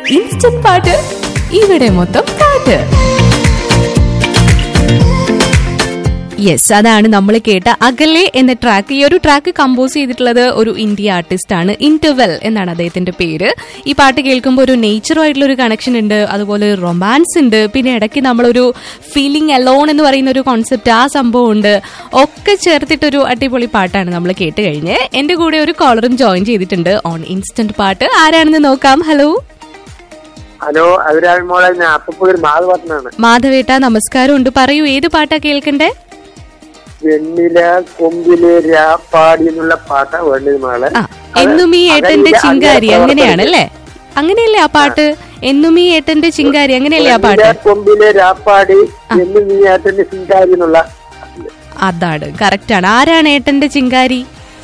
Instant പാട്ട് ഇവിടെ മൊത്തം പാട്ട് യെസ് അതാണ് നമ്മൾ കേട്ട അകലെ എന്ന ട്രാക്ക് ഈ ഒരു ട്രാക്ക് കമ്പോസ് ചെയ്തിട്ടുള്ളത് ഒരു ഇന്ത്യ ആർട്ടിസ്റ്റ് ആണ് ഇന്റർവെൽ എന്നാണ് അദ്ദേഹത്തിന്റെ പേര് ഈ പാട്ട് കേൾക്കുമ്പോൾ ഒരു നേച്ചറുമായിട്ടുള്ള ഒരു കണക്ഷൻ ഉണ്ട് അതുപോലെ റൊമാൻസ് ഉണ്ട് പിന്നെ ഇടയ്ക്ക് നമ്മളൊരു ഫീലിംഗ് അലോൺ എന്ന് പറയുന്ന ഒരു കോൺസെപ്റ്റ് ആ സംഭവം ഉണ്ട് ഒക്കെ ചേർത്തിട്ടൊരു അടിപൊളി പാട്ടാണ് നമ്മൾ കേട്ട് കഴിഞ്ഞ് എന്റെ കൂടെ ഒരു കോളറും ജോയിൻ ചെയ്തിട്ടുണ്ട് ഓൺ ഇൻസ്റ്റന്റ് പാട്ട് ആരാണെന്ന് നോക്കാം ഹലോ ഹലോ അതിരാൾ മോളെ ഞാൻ അപ്പൂര് മാധവട്ടനാണ് മാധവേട്ട നമസ്കാരം ഉണ്ട് പറയൂ ഏത് പാട്ടാ കേൾക്കണ്ടേ വെണ്ണില കൊമ്പിലെ രാപ്പാടി എന്നുള്ള പാട്ടാ വേണ്ടത് മോളെ ആ എന്നും ഈ ഏട്ടന്റെ ചിങ്കാരി അങ്ങനെയാണല്ലേ അങ്ങനെയല്ലേ ആ പാട്ട് എന്നും ഈ ഏട്ടന്റെ ചിങ്കാരി അങ്ങനെയല്ലേ ആ പാട്ട് വെണ്ണില കൊമ്പിലെ രാപ്പാടി എന്ന് നീ ഏട്ടന്റെ സിംഗാരി എന്നുള്ള അതാണ് കറക്റ്റ് ആണ് ആരാണ് ഏട്ടന്റെ ചിങ്കാരി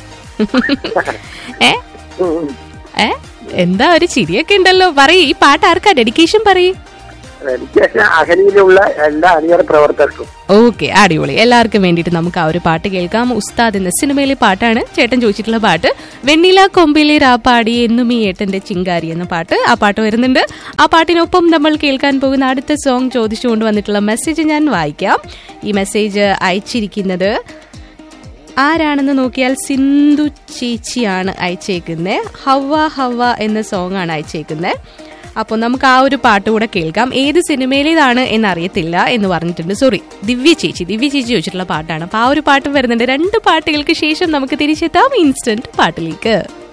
ഏ ഉം. ഏ എന്താ ഒരു ചിരിയൊക്കെ ഉണ്ടല്ലോ പറയ് ഈ പാട്ട് ആർക്കാ ഡെഡിക്കേഷൻ പറയ് എനിക്ക് അഹലിയിലുള്ള എല്ലാ അണിയറ പ്രവർത്തകർക്കും ഓക്കെ അടിപൊളി എല്ലാവർക്കും വേണ്ടിയിട്ട് നമുക്ക് ആ ഒരു പാട്ട് കേൾക്കാം ഉസ്താദ് എന്ന സിനിമയിലെ പാട്ടാണ് ചേട്ടൻ ചോദിച്ചിട്ടുള്ള പാട്ട് വെണ്ണില കൊമ്പിലെ രാപ്പാടി എന്നും ഈ ഏട്ടന്റെ ചിങ്കാരി എന്ന പാട്ട് ആ പാട്ട് വരുന്നുണ്ട് ആ പാട്ടിനൊപ്പം നമ്മൾ കേൾക്കാൻ പോകുന്ന അടുത്ത സോങ് ചോദിച്ചുകൊണ്ട് വന്നിട്ടുള്ള മെസ്സേജ് ഞാൻ വായിക്കാം ഈ മെസ്സേജ് അയച്ചിരിക്കുന്നത് ആരാണെന്ന് നോക്കിയാൽ സിന്ധു ചേച്ചിയാണ് അയച്ചേക്കുന്നത് ഹവ ഹവ എന്ന സോങ് ആണ് അയച്ചേക്കുന്നത് അപ്പോൾ നമുക്ക് ആ ഒരു പാട്ട് കൂടെ കേൾക്കാം ഏത് സിനിമയിലേതാണ് എന്നറിയത്തില്ല എന്ന് പറഞ്ഞിട്ടുണ്ട് സോറി ദിവ്യ ചേച്ചി ദിവ്യ ചേച്ചി ചോദിച്ചിട്ടുള്ള പാട്ടാണ് അപ്പോൾ ആ ഒരു പാട്ടും വരുന്നുണ്ട് രണ്ട് പാട്ടുകൾക്ക് ശേഷം നമുക്ക് തിരിച്ചെത്താം ഇൻസ്റ്റന്റ് പാട്ടിലേക്ക്